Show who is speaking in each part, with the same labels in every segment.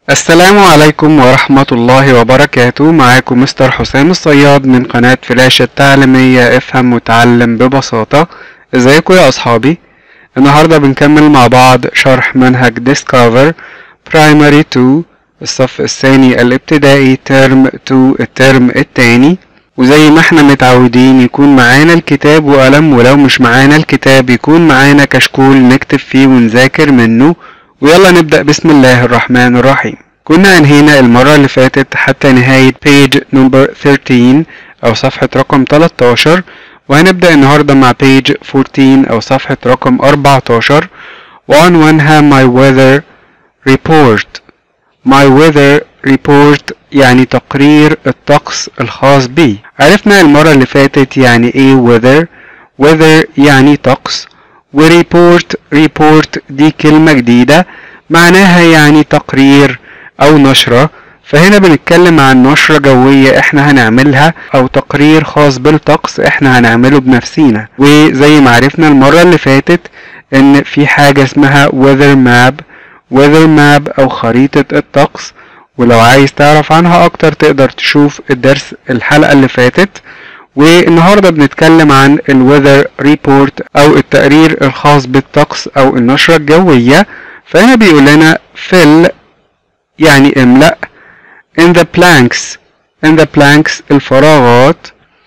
Speaker 1: السلام عليكم ورحمة الله وبركاته معاكم مستر حسام الصياد من قناة فلاش التعليمية افهم وتعلم ببساطة ازيكم يا اصحابي النهاردة بنكمل مع بعض شرح منهج Discover Primary 2 الصف الثاني الابتدائي ترم 2 الترم التاني وزي ما احنا متعودين يكون معانا الكتاب وقلم ولو مش معانا الكتاب يكون معانا كشكول نكتب فيه ونذاكر منه ويلا نبدأ بسم الله الرحمن الرحيم كنا انهينا المرة اللي فاتت حتى نهاية page number 13 أو صفحة رقم 13 وهنبدأ النهاردة مع page 14 أو صفحة رقم 14 وعنوانها my weather report my weather report يعني تقرير الطقس الخاص بي عرفنا المرة اللي فاتت يعني ايه weather weather يعني طقس وريبورت ريبورت دي كلمة جديدة معناها يعني تقرير أو نشرة فهنا بنتكلم عن نشرة جوية احنا هنعملها أو تقرير خاص بالطقس احنا هنعمله بنفسينا وزي ما عرفنا المرة اللي فاتت إن في حاجة اسمها weather map weather map أو خريطة الطقس ولو عايز تعرف عنها أكتر تقدر تشوف الدرس الحلقة اللي فاتت والنهاردة بنتكلم عن الويذر ريبورت أو التقرير الخاص بالطقس أو النشرة الجوية فهنا بيقول لنا fill يعني املأ in the blanks in the blanks الفراغات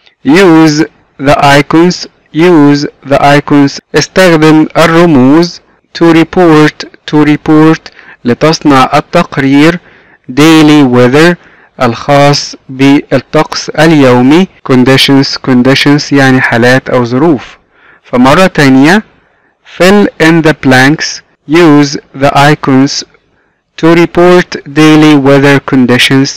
Speaker 1: use the icons use the icons استخدم الرموز to report to report لتصنع التقرير daily weather الخاص بالطقس اليومي conditions conditions يعني حالات أو ظروف فمرة تانية fill in the blanks use the icons to report daily weather conditions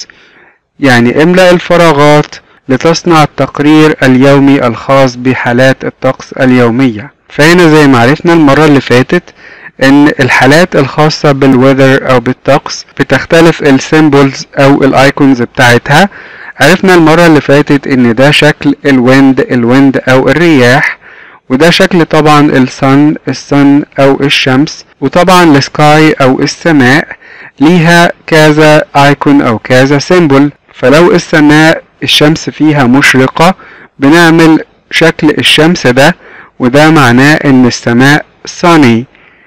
Speaker 1: يعني املأ الفراغات لتصنع التقرير اليومي الخاص بحالات الطقس اليومية فهنا زي ما عرفنا المرة اللي فاتت ان الحالات الخاصة بالويذر او بالطقس بتختلف السيمبلز او الايكونز بتاعتها عرفنا المرة اللي فاتت ان ده شكل الويند الويند او الرياح وده شكل طبعا الصن الصن او الشمس وطبعا السكاي او السماء ليها كذا ايكون او كذا سيمبل فلو السماء الشمس فيها مشرقة بنعمل شكل الشمس ده وده معناه ان السماء sunny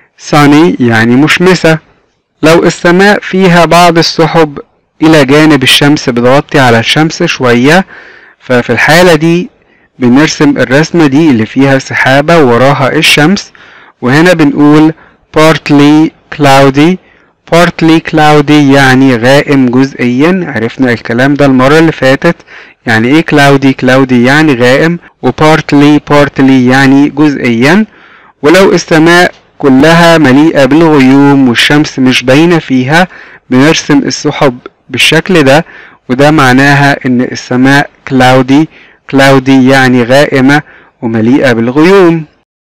Speaker 1: sunny يعني مشمسة لو السماء فيها بعض السحب إلى جانب الشمس بتغطي على الشمس شوية ففي الحالة دي بنرسم الرسمة دي اللي فيها سحابة وراها الشمس وهنا بنقول partly cloudy partly cloudy يعني غائم جزئيا عرفنا الكلام ده المرة اللي فاتت يعني ايه cloudy cloudy يعني غائم و partly partly يعني جزئيا ولو السماء كلها مليئة بالغيوم والشمس مش باينة فيها بنرسم السحب بالشكل ده وده معناها ان السماء cloudy cloudy يعني غائمة ومليئة بالغيوم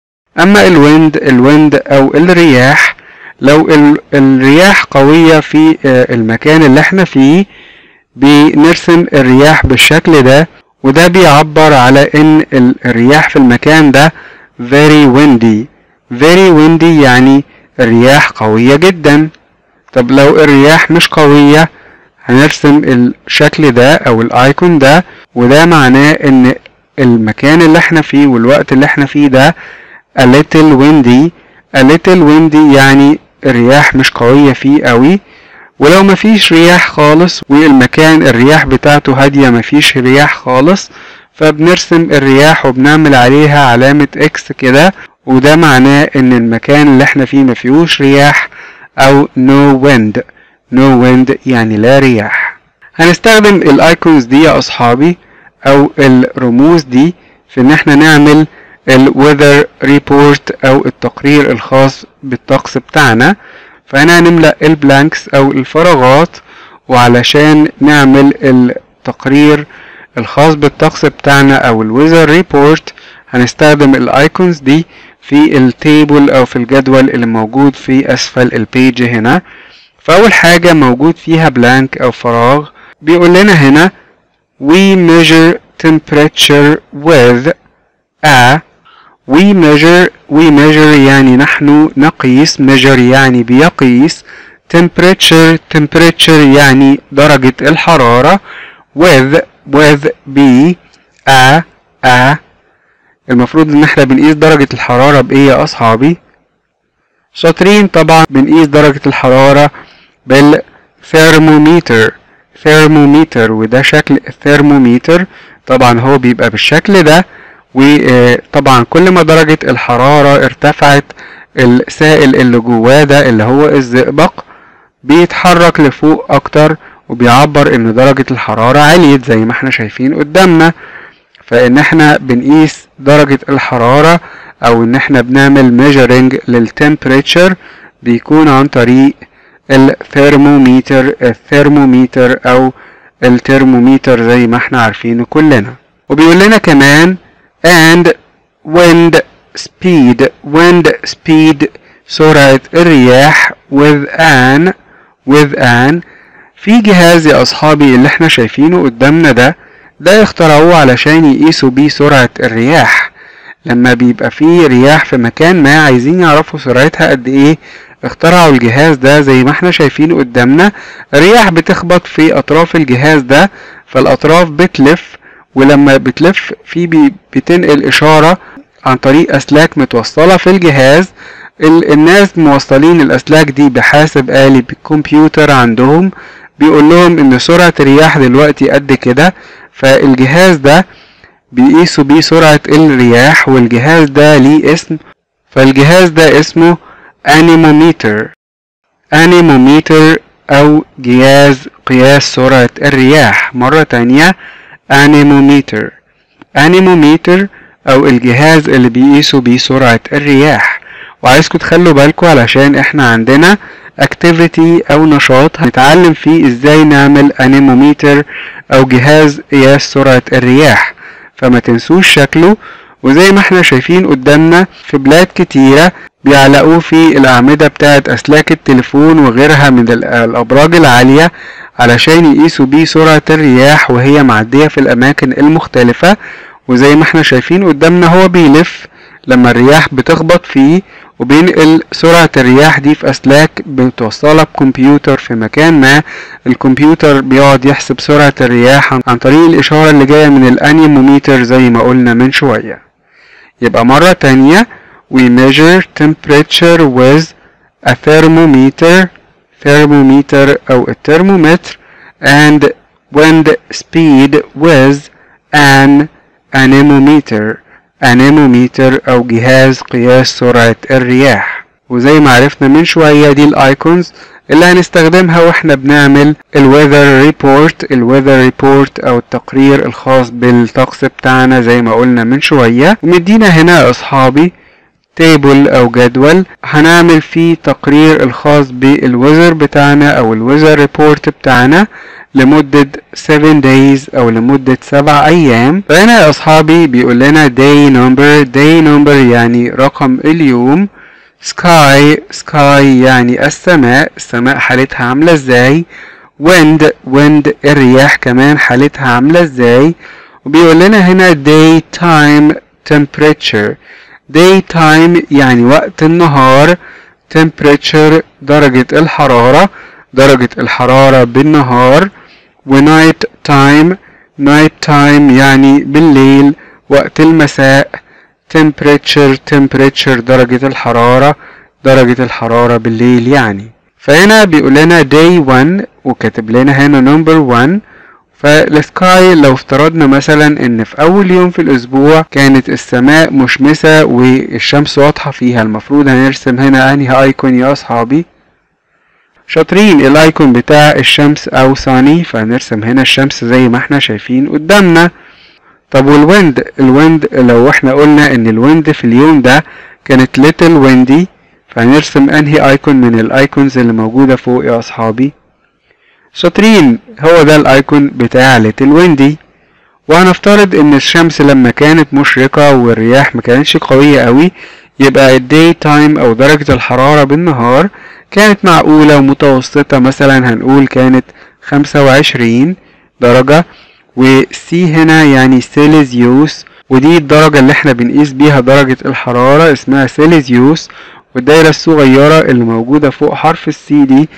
Speaker 1: اما الويند الويند او الرياح لو الرياح قوية في المكان اللي احنا فيه بنرسم الرياح بالشكل ده وده بيعبر على ان الرياح في المكان ده very windy very windy يعني الرياح قوية جدا طب لو الرياح مش قوية هنرسم الشكل ده او الايكون ده وده معناه ان المكان اللي احنا فيه والوقت اللي احنا فيه ده a little windy a little windy يعني الرياح مش قوية فيه قوي ولو مفيش رياح خالص والمكان الرياح بتاعته هادية مفيش رياح خالص فبنرسم الرياح وبنعمل عليها علامة اكس كده وده معناه ان المكان اللي احنا فيه مفيهوش رياح او no wind no wind يعني لا رياح هنستخدم الايكونز دي يا اصحابي او الرموز دي في ان احنا نعمل الويذر ريبورت او التقرير الخاص بالطقس بتاعنا فهنا هنملأ البلانكس او الفراغات وعلشان نعمل التقرير الخاص بالطقس بتاعنا او الويذر ريبورت هنستخدم الايكونز دي في التيبل او في الجدول اللي موجود في اسفل البيج هنا فاول حاجة موجود فيها بلانك او فراغ بيقول لنا هنا we measure temperature with a we measure we measure يعني نحن نقيس measure يعني بيقيس temperature temperature يعني درجة الحرارة with with ب a a المفروض ان احنا بنقيس درجة الحرارة بايه يا اصحابي شاطرين طبعا بنقيس درجة الحرارة بالثيرموميتر ثيرموميتر وده شكل الثيرموميتر طبعا هو بيبقى بالشكل ده وطبعا كل ما درجة الحرارة ارتفعت السائل اللي جواه ده اللي هو الزئبق بيتحرك لفوق اكتر وبيعبر ان درجة الحرارة عليت زي ما احنا شايفين قدامنا فان احنا بنقيس درجة الحرارة او ان احنا بنعمل measuring للتمبريتشر بيكون عن طريق الثيرموميتر الثيرموميتر او الترموميتر زي ما احنا عارفينه كلنا وبيقول لنا كمان and wind speed wind speed سرعة الرياح with an with an في جهاز يا أصحابي اللي احنا شايفينه قدامنا ده ده اخترعوه علشان يقيسوا بيه سرعة الرياح لما بيبقى فيه رياح في مكان ما عايزين يعرفوا سرعتها قد ايه اخترعوا الجهاز ده زي ما احنا شايفين قدامنا الرياح بتخبط في اطراف الجهاز ده فالاطراف بتلف ولما بتلف في بي بتنقل اشارة عن طريق اسلاك متوصلة في الجهاز الناس موصلين الاسلاك دي بحاسب آلي بالكمبيوتر عندهم بيقول لهم ان سرعة الرياح دلوقتي قد كده فالجهاز ده بيقيسوا بيه سرعة الرياح والجهاز ده ليه اسم فالجهاز ده اسمه انيموميتر انيموميتر او جهاز قياس سرعة الرياح مرة تانية انيموميتر انيموميتر او الجهاز اللي بيقيسوا بيه سرعة الرياح وعايزكم تخلوا بالكم علشان احنا عندنا activity او نشاط هنتعلم فيه ازاي نعمل انيموميتر او جهاز قياس سرعة الرياح فما تنسوش شكله وزي ما احنا شايفين قدامنا في بلاد كتيرة بيعلقوه في الأعمدة بتاعة أسلاك التليفون وغيرها من الأبراج العالية علشان يقيسوا بيه سرعة الرياح وهي معدية في الأماكن المختلفة وزي ما احنا شايفين قدامنا هو بيلف لما الرياح بتخبط فيه وبينقل سرعة الرياح دي في أسلاك متوصلة بكمبيوتر في مكان ما الكمبيوتر بيقعد يحسب سرعة الرياح عن طريق الإشارة اللي جاية من الأنيموميتر زي ما قلنا من شوية يبقى مرة تانية we measure temperature with a thermometer thermometer أو الترمومتر and wind speed with an anemometer anemometer أو جهاز قياس سرعة الرياح وزي ما عرفنا من شوية دي الايكونز اللي هنستخدمها واحنا بنعمل الويذر ريبورت الويذر ريبورت او التقرير الخاص بالطقس بتاعنا زي ما قلنا من شوية ومدينا هنا يا اصحابي تيبل او جدول هنعمل فيه تقرير الخاص بالويذر بتاعنا او الويذر ريبورت بتاعنا لمدة 7 days او لمدة 7 ايام فهنا يا اصحابي بيقول لنا day number day number يعني رقم اليوم sky sky يعني السماء السماء حالتها عاملة ازاي wind wind الرياح كمان حالتها عاملة ازاي وبيقول لنا هنا day time temperature day time يعني وقت النهار temperature درجة الحرارة درجة الحرارة بالنهار و night time night time يعني بالليل وقت المساء temperature temperature درجة الحرارة درجة الحرارة بالليل يعني فهنا بيقول لنا day 1 وكاتب لنا هنا number 1 فالسكاي لو افترضنا مثلا ان في اول يوم في الاسبوع كانت السماء مشمسة والشمس واضحة فيها المفروض هنرسم هنا انهي ايكون يا اصحابي شاطرين الايكون بتاع الشمس او ثاني فهنرسم هنا الشمس زي ما احنا شايفين قدامنا طب والويند الويند لو احنا قلنا ان الويند في اليوم ده كانت little windy فهنرسم انهي ايكون من الايكونز اللي موجودة فوق يا اصحابي شاطرين هو ده الايكون بتاع ليتل ويندي وهنفترض ان الشمس لما كانت مشرقة والرياح ما كانتش قوية قوي يبقى الداي تايم او درجة الحرارة بالنهار كانت معقولة ومتوسطة مثلا هنقول كانت خمسة وعشرين درجة وسي هنا يعني سيليزيوس ودي الدرجة اللي احنا بنقيس بيها درجة الحرارة اسمها سيليزيوس والدايرة الصغيرة اللي موجودة فوق حرف السي دي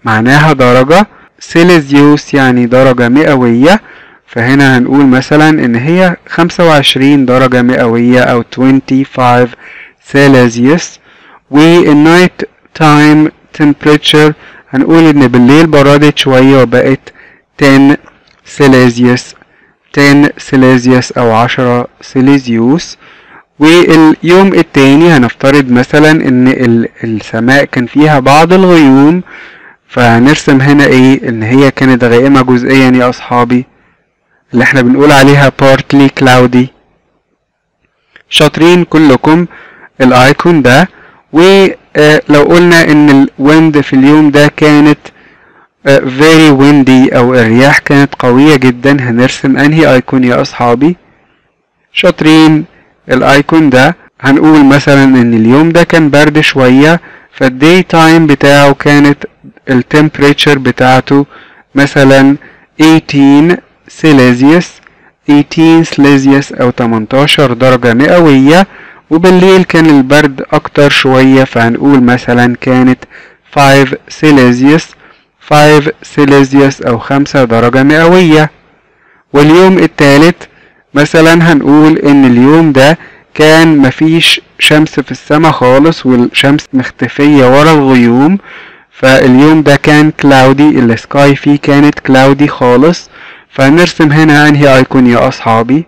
Speaker 1: معناها درجة سيليزيوس يعني درجة مئوية فهنا هنقول مثلا ان هي 25 درجة مئوية او 25 سيليزيوس والنايت تايم temperature هنقول ان بالليل بردت شوية وبقت 10 سيليزيوس 10 سيليزيوس او 10 سيليزيوس واليوم التاني هنفترض مثلا ان السماء كان فيها بعض الغيوم فهنرسم هنا ايه ان هي كانت غائمة جزئيا يا اصحابي اللي احنا بنقول عليها partly cloudy شاطرين كلكم الايكون ده ولو قلنا ان الويند في اليوم ده كانت very windy او الرياح كانت قوية جدا هنرسم انهي ايكون يا اصحابي شاطرين الايكون ده هنقول مثلا ان اليوم ده كان برد شوية فالداي تايم بتاعه كانت التمبريتشر بتاعته مثلا 18 سيليزيوس 18 سيليزيوس او 18 درجة مئوية وبالليل كان البرد اكتر شوية فهنقول مثلا كانت 5 سيليزيوس 5 سيليزيوس او 5 درجة مئوية واليوم الثالث مثلا هنقول ان اليوم ده كان مفيش شمس في السماء خالص والشمس مختفية ورا الغيوم فاليوم ده كان كلاودي السكاي فيه كانت كلاودي خالص فهنرسم هنا انهي ايكون يا اصحابي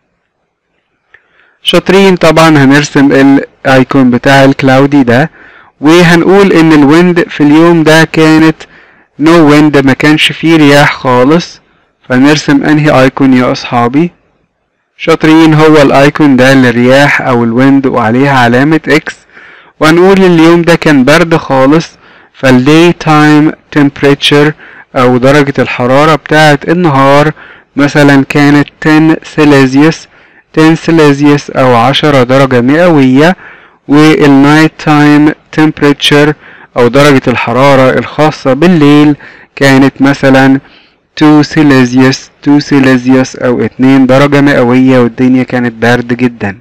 Speaker 1: شاطرين طبعا هنرسم الايكون بتاع الكلاودي ده وهنقول ان الويند في اليوم ده كانت نو no ويند ما كانش فيه رياح خالص فنرسم انهي ايكون يا اصحابي شاطرين هو الايكون ده للرياح او الويند وعليها علامة اكس وهنقول اليوم ده كان برد خالص فالداي تايم temperature او درجة الحرارة بتاعة النهار مثلا كانت 10 سيليزيوس 10 سيليزيوس او 10 درجة مئوية والنايت تايم temperature او درجة الحرارة الخاصة بالليل كانت مثلا 2 سيليزيوس 2 سيليزيوس او 2 درجة مئوية والدنيا كانت برد جدا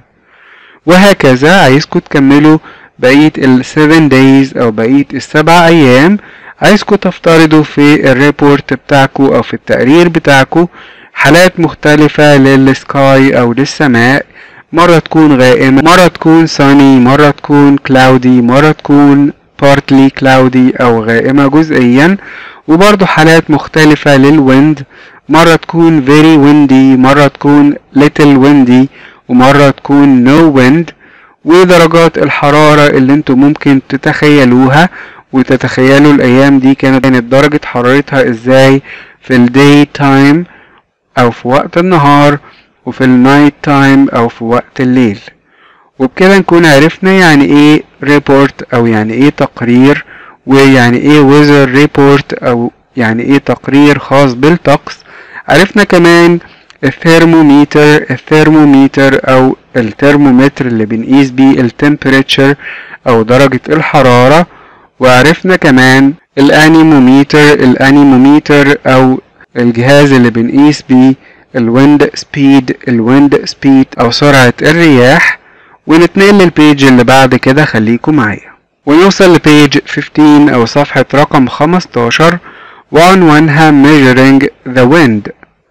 Speaker 1: وهكذا عايزكم تكملوا بقية ال 7 days او بقية السبع ايام عايزكم تفترضوا في الريبورت بتاعكم او في التقرير بتاعكم حالات مختلفة للسكاي او للسماء مرة تكون غائمة مرة تكون sunny مرة تكون cloudy مرة تكون partly cloudy او غائمة جزئيا وبرضو حالات مختلفة للويند مرة تكون very windy مرة تكون little windy ومرة تكون no wind ودرجات الحرارة اللي انتم ممكن تتخيلوها وتتخيلوا الايام دي كانت كانت درجة حرارتها ازاي في الداي تايم او في وقت النهار وفي النايت تايم او في وقت الليل وبكده نكون عرفنا يعني ايه ريبورت او يعني ايه تقرير ويعني ايه ويزر ريبورت او يعني ايه تقرير خاص بالطقس عرفنا كمان الثيرموميتر الثيرموميتر او الترمومتر اللي بنقيس بيه التمبريتشر او درجة الحرارة وعرفنا كمان الانيموميتر الانيموميتر او الجهاز اللي بنقيس بيه الويند سبيد الويند سبيد او سرعة الرياح ونتنقل للبيج اللي بعد كده خليكم معايا ونوصل لبيج 15 او صفحة رقم 15 وعنوانها measuring the wind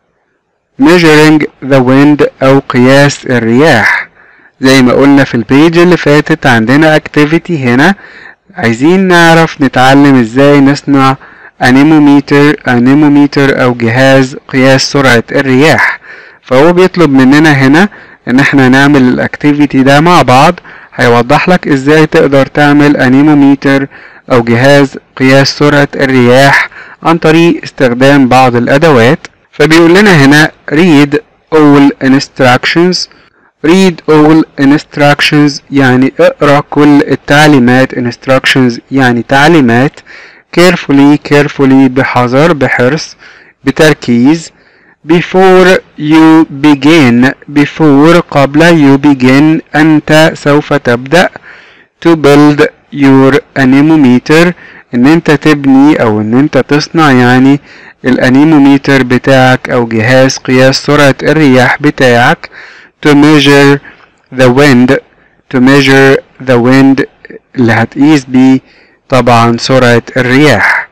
Speaker 1: measuring the wind او قياس الرياح زي ما قلنا في البيج اللي فاتت عندنا activity هنا عايزين نعرف نتعلم ازاي نصنع انيموميتر انيموميتر او جهاز قياس سرعة الرياح فهو بيطلب مننا هنا ان احنا نعمل الاكتيفيتي ده مع بعض هيوضح لك ازاي تقدر تعمل انيموميتر او جهاز قياس سرعة الرياح عن طريق استخدام بعض الادوات فبيقول لنا هنا read all instructions read all instructions يعني اقرا كل التعليمات instructions يعني تعليمات carefully carefully بحذر بحرص بتركيز before you begin before قبل you begin أنت سوف تبدأ to build your anemometer ان انت تبني او ان انت تصنع يعني الانيموميتر بتاعك او جهاز قياس سرعة الرياح بتاعك to measure the wind to measure the wind اللي هتقيس بيه طبعا سرعة الرياح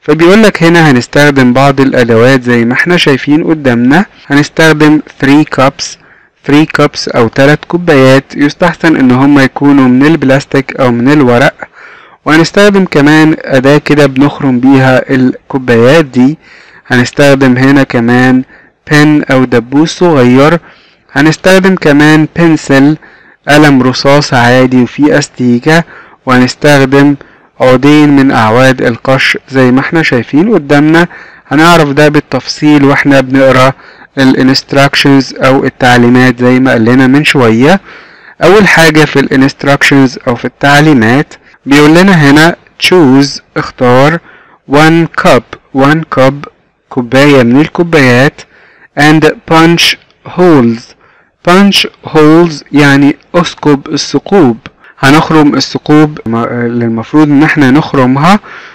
Speaker 1: فبيقول لك هنا هنستخدم بعض الادوات زي ما احنا شايفين قدامنا هنستخدم 3 cups 3 cups او 3 كوبايات يستحسن ان هم يكونوا من البلاستيك او من الورق وهنستخدم كمان اداة كده بنخرم بيها الكوبايات دي هنستخدم هنا كمان بن او دبوس صغير هنستخدم كمان بنسل قلم رصاص عادي وفيه استيكة وهنستخدم عودين من اعواد القش زي ما احنا شايفين قدامنا هنعرف ده بالتفصيل واحنا بنقرا الانستراكشنز او التعليمات زي ما قال لنا من شوية اول حاجة في الانستراكشنز او في التعليمات بيقول لنا هنا choose اختار one cup one cup كوباية من الكوبايات and punch holes punch holes يعني اسكب الثقوب هنخرم الثقوب اللي المفروض ان احنا نخرمها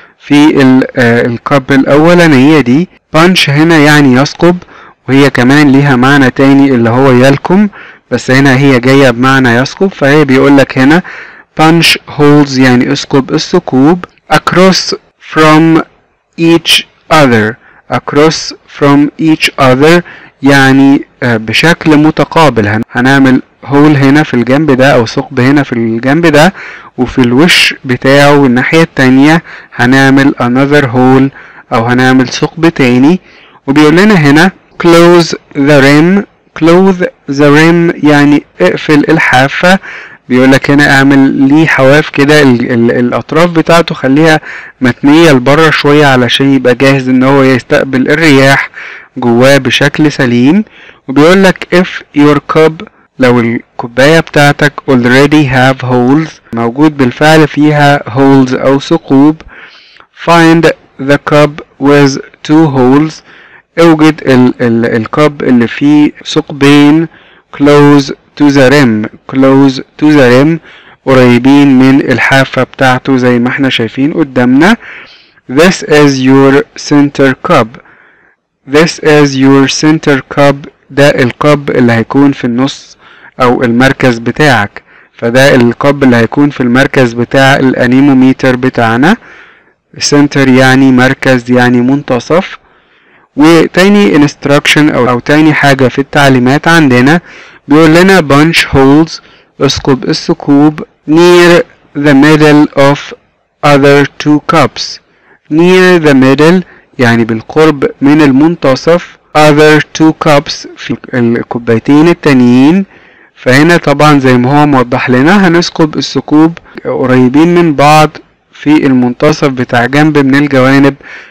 Speaker 1: في الكب الاولانية دي punch هنا يعني يثقب وهي كمان ليها معنى تاني اللي هو يلكم بس هنا هي جاية بمعنى يثقب فهي بيقولك هنا punch holes يعني اسكب الثقوب across from each other across from each other يعني بشكل متقابل هنعمل هول هنا في الجنب ده او ثقب هنا في الجنب ده وفي الوش بتاعه الناحية التانية هنعمل another hole او هنعمل ثقب تاني وبيقول لنا هنا close the rim close the rim يعني اقفل الحافة بيقول لك هنا اعمل ليه حواف كده ال ال الاطراف بتاعته خليها متنية لبره شوية علشان يبقى جاهز ان هو يستقبل الرياح جواه بشكل سليم وبيقول لك if your cup لو الكوباية بتاعتك already have holes موجود بالفعل فيها holes او ثقوب find the cup with two holes اوجد ال ال الكب اللي فيه ثقبين close to the rim close to the rim قريبين من الحافة بتاعته زي ما احنا شايفين قدامنا this is your center cup this is your center cup ده الكب اللي هيكون في النص او المركز بتاعك فده الكب اللي هيكون في المركز بتاع الانيموميتر بتاعنا center يعني مركز يعني منتصف وتاني instruction او, أو تاني حاجة في التعليمات عندنا بيقول لنا bunch holes اسكب الثقوب near the middle of other two cups near the middle يعني بالقرب من المنتصف other two cups في الكوبايتين التانيين فهنا طبعا زي ما هو موضح لنا هنسكب الثقوب قريبين من بعض في المنتصف بتاع جنب من الجوانب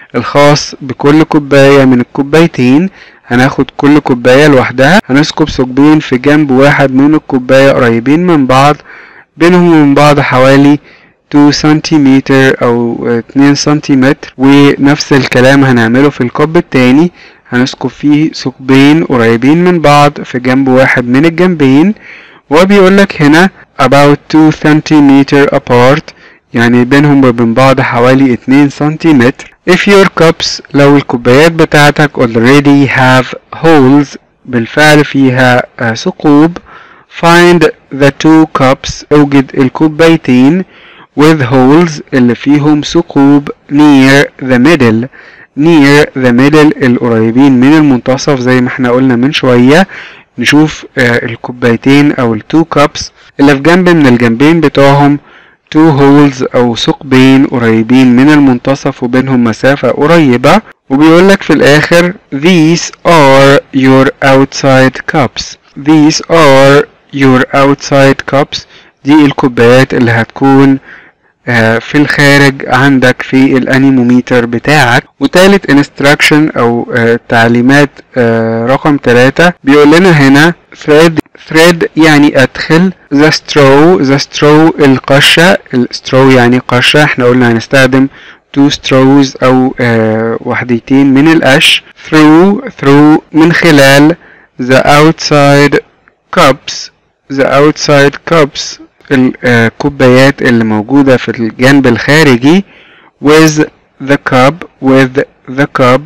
Speaker 1: الخاص بكل كوباية من الكوبايتين هناخد كل كوباية لوحدها هنسكب ثقبين في جنب واحد من الكوباية قريبين من بعض بينهم ومن بعض حوالي 2 سنتيمتر او 2 سنتيمتر ونفس الكلام هنعمله في الكوب التاني هنسكب فيه ثقبين قريبين من بعض في جنب واحد من الجنبين وبيقولك هنا about 2 سنتيمتر apart يعني بينهم وبين بعض حوالي 2 سنتيمتر if your cups لو الكوبايات بتاعتك already have holes بالفعل فيها ثقوب find the two cups اوجد الكوبايتين with holes اللي فيهم ثقوب near the middle near the middle القريبين من المنتصف زي ما احنا قلنا من شوية نشوف الكوبايتين او التو كابس اللي في جنب من الجنبين بتوعهم two holes او ثقبين قريبين من المنتصف وبينهم مسافة قريبة وبيقولك في الاخر these are your outside cups these are your outside cups دي الكوبايات اللي هتكون في الخارج عندك في الانيموميتر بتاعك وتالت instruction او تعليمات رقم ثلاثة بيقول لنا هنا thread thread يعني ادخل the straw the straw القشة السترو يعني قشة احنا قلنا هنستخدم two straws او وحدتين من القش through through من خلال the outside cups the outside cups الكوبايات اللي موجودة في الجنب الخارجي with the cup with the cup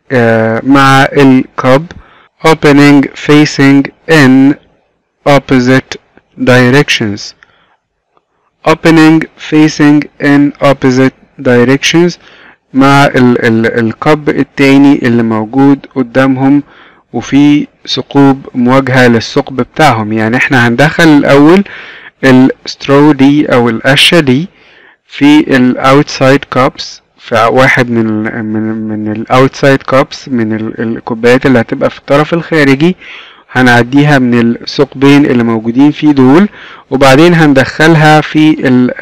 Speaker 1: مع الكب opening facing in opposite directions opening facing in opposite directions مع ال ال الكب التاني اللي موجود قدامهم وفي ثقوب مواجهة للثقب بتاعهم يعني احنا هندخل الاول السترو دي او القشة دي في الاوتسايد كابس في واحد من ال من من الاوتسايد كابس من ال- الكوبايات اللي هتبقى في الطرف الخارجي هنعديها من الثقبين اللي موجودين فيه دول وبعدين هندخلها في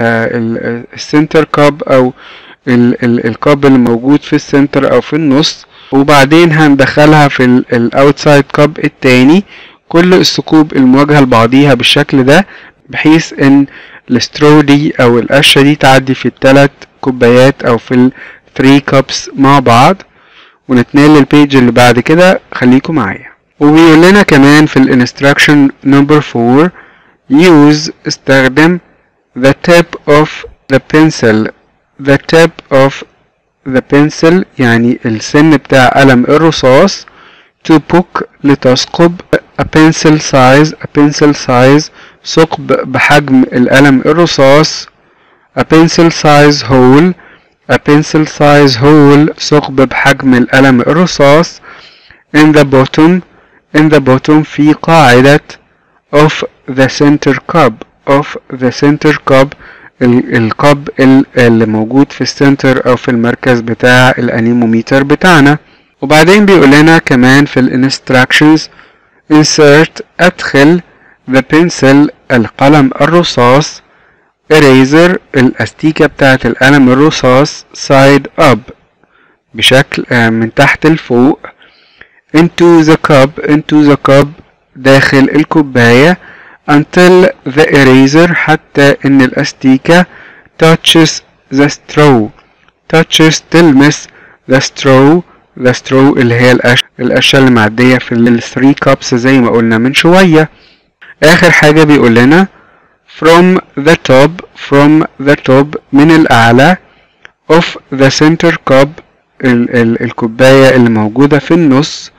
Speaker 1: السنتر كاب او ال- ال- الكاب اللي موجود في السنتر او في النص وبعدين هندخلها في الاوتسايد كاب التاني كل الثقوب المواجهة لبعضيها بالشكل ده بحيث ان السترو دي او القشة دي تعدي في التلات كوبايات او في الثري كابس مع بعض ونتنقل للبيج اللي بعد كده خليكم معايا وبيقول لنا كمان في الانستراكشن نمبر 4 use استخدم the tip of the pencil the tip of the pencil يعني السن بتاع قلم الرصاص to book لتثقب a pencil size a pencil size ثقب بحجم القلم الرصاص a pencil size hole a pencil size hole ثقب بحجم القلم الرصاص in the bottom in the bottom في قاعدة of the center cup of the center cup ال- الكب ال- اللي موجود في السنتر او في المركز بتاع الانيموميتر بتاعنا وبعدين بيقول لنا كمان في الانستراكشنز insert ادخل the pencil القلم الرصاص eraser الاستيكة بتاعة القلم الرصاص side up بشكل آه، من تحت لفوق into the cup into the cup داخل الكوباية until the eraser حتى ان الاستيكة touches the straw touches تلمس the straw the straw اللي هي القش القشة اللي معدية في ال 3 cups زي ما قلنا من شوية آخر حاجة بيقول لنا from the top from the top من الأعلى of the center cup ال ال الكوباية اللي موجودة في النص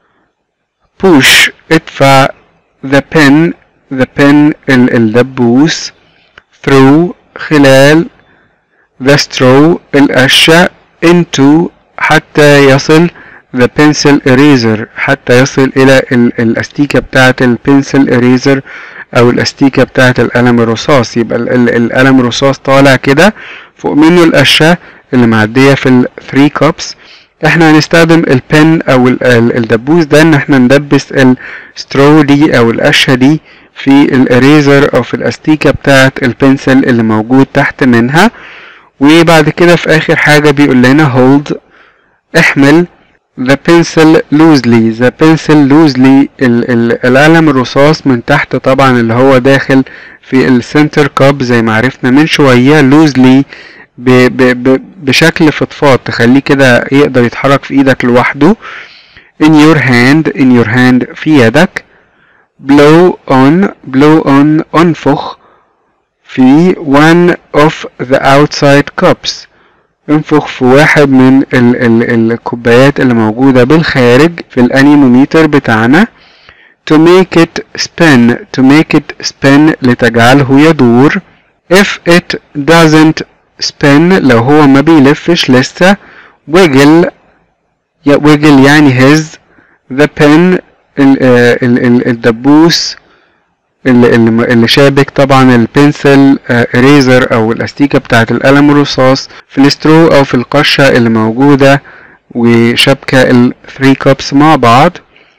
Speaker 1: push ادفع the pen the pen ال الدبوس through خلال the straw القشة into حتى يصل the pencil eraser حتى يصل إلى ال الأستيكة بتاعة البنسل eraser أو الأستيكة بتاعة القلم الرصاص يبقى ال ال القلم الرصاص طالع كده فوق منه القشة اللي معدية في ال 3 cups احنا هنستخدم البن او ال- ال- الدبوس ده ان احنا ندبس السترو دي او القشة دي في الاريزر او في الاستيكة بتاعة البنسل اللي موجود تحت منها وبعد كده في اخر حاجة بيقول لنا hold احمل the pencil loosely the pencil loosely ال ال القلم الرصاص من تحت طبعا اللي هو داخل في السنتر كاب زي ما عرفنا من شوية loosely ب ب ب بشكل فضفاض تخليه كده يقدر يتحرك في ايدك لوحده in your hand in your hand في يدك blow on blow on انفخ في one of the outside cups انفخ في واحد من ال ال الكوبايات اللي موجودة بالخارج في الانيموميتر بتاعنا to make it spin to make it spin لتجعله يدور if it doesn't spin لو هو ما بيلفش لسه wiggle ي- wiggle يعني هز the pen ال ال ال الدبوس اللي, اللي اللي شابك طبعا البنسل اريزر او الاستيكه بتاعه القلم الرصاص في السترو او في القشه اللي موجوده وشبكه ال 3 كابس مع بعض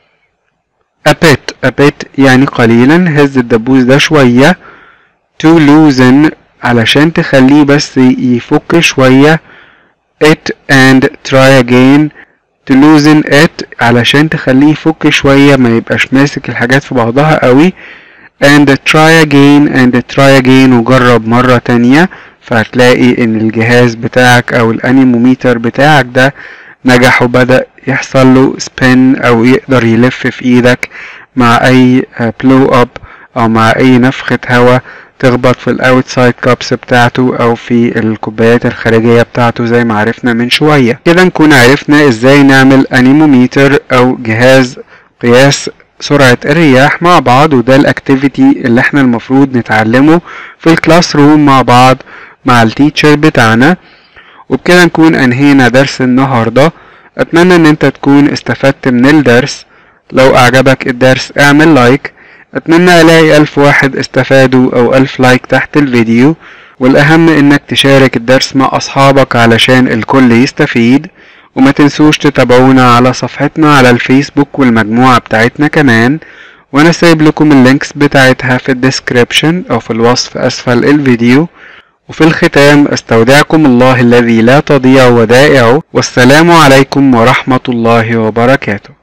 Speaker 1: a bit a bit يعني قليلا هز الدبوس ده شويه to loosen علشان تخليه بس يفك شويه it and try again to loosen it علشان تخليه يفك شوية ما يبقاش ماسك الحاجات في بعضها قوي and try again and try again وجرب مرة تانية فهتلاقي ان الجهاز بتاعك او الانيموميتر بتاعك ده نجح وبدأ يحصل له spin او يقدر يلف في ايدك مع اي بلو اب او مع اي نفخة هواء تخبط في الاوتسايد كابس بتاعته او في الكوبايات الخارجية بتاعته زي ما عرفنا من شوية كده نكون عرفنا ازاي نعمل انيموميتر او جهاز قياس سرعة الرياح مع بعض وده الاكتيفيتي اللي احنا المفروض نتعلمه في الكلاس روم مع بعض مع التيتشر بتاعنا وبكده نكون انهينا درس النهاردة اتمنى ان انت تكون استفدت من الدرس لو اعجبك الدرس اعمل لايك اتمنى الاقي الف واحد استفادوا او الف لايك تحت الفيديو والاهم انك تشارك الدرس مع اصحابك علشان الكل يستفيد وما تنسوش تتابعونا على صفحتنا على الفيسبوك والمجموعة بتاعتنا كمان وانا سايب لكم اللينكس بتاعتها في الديسكريبشن او في الوصف اسفل الفيديو وفي الختام استودعكم الله الذي لا تضيع ودائعه والسلام عليكم ورحمة الله وبركاته